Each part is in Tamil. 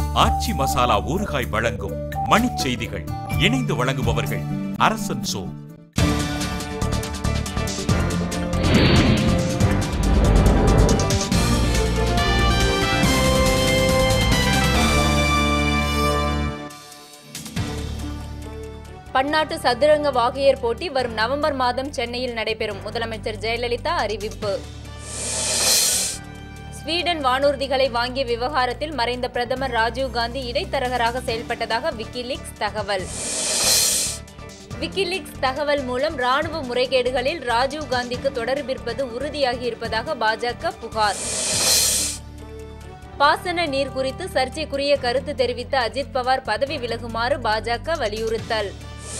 ஆச்சி மசாலா ஊறுகாய் வழங்கும் மணிச் செய்திகள் இணைந்து வழங்குபவர்கள் அரசன் சோ பன்னாட்டு சதுரங்க வாகையர் போட்டி வரும் நவம்பர் மாதம் சென்னையில் நடைபெறும் முதலமைச்சர் ஜெயலலிதா அறிவிப்பு ஸ்வீடன் வானூர்திகளை வாங்கிய விவகாரத்தில் மறைந்த பிரதமர் ராஜீவ் காந்தி இடைத்தரகராக செயல்பட்டதாக விக்கிலீக்ஸ் தகவல் விக்கிலீக்ஸ் தகவல் மூலம் ராணுவ முறைகேடுகளில் ராஜீவ் காந்திக்கு தொடர்பிருப்பது உறுதியாகியிருப்பதாக பாஜக புகார் பாசன நீர் குறித்து சர்ச்சைக்குரிய கருத்து தெரிவித்த அஜித் பவார் பதவி விலகுமாறு பாஜக வலியுறுத்தல்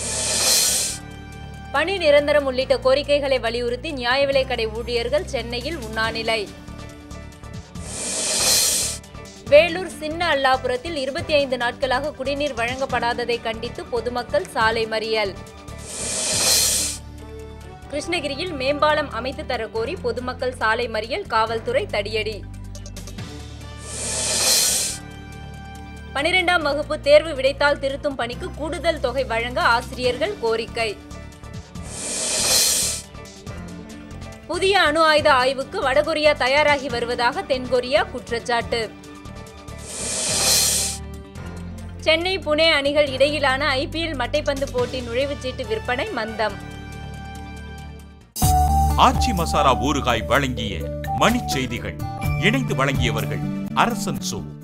பணி நிரந்தரம் உள்ளிட்ட கோரிக்கைகளை வலியுறுத்தி நியாய விலைக்கடை ஊழியர்கள் சென்னையில் உண்ணாநிலை வேலூர் சின்ன அல்லாபுரத்தில் இருபத்தி ஐந்து நாட்களாக குடிநீர் வழங்கப்படாததை கண்டித்து பொதுமக்கள் சாலை மறியல் கிருஷ்ணகிரியில் மேம்பாலம் அமைத்து தரக்கோரி பொதுமக்கள் சாலை மறியல் காவல்துறை தடியடி பனிரெண்டாம் வகுப்பு தேர்வு விடைத்தாள் திருத்தும் பணிக்கு கூடுதல் தொகை வழங்க ஆசிரியர்கள் கோரிக்கை புதிய அணு ஆயுத ஆய்வுக்கு வடகொரியா தயாராகி வருவதாக தென்கொரியா குற்றச்சாட்டு சென்னை புனே அணிகள் இடையிலான ஐபிஎல் மட்டைப்பந்து போட்டி நுழைவுச்சீட்டு விற்பனை மந்தம் ஆச்சி மசாலா ஊறுகாய் வழங்கிய மணிச் செய்திகள் இணைந்து வழங்கியவர்கள் அரசன் சோ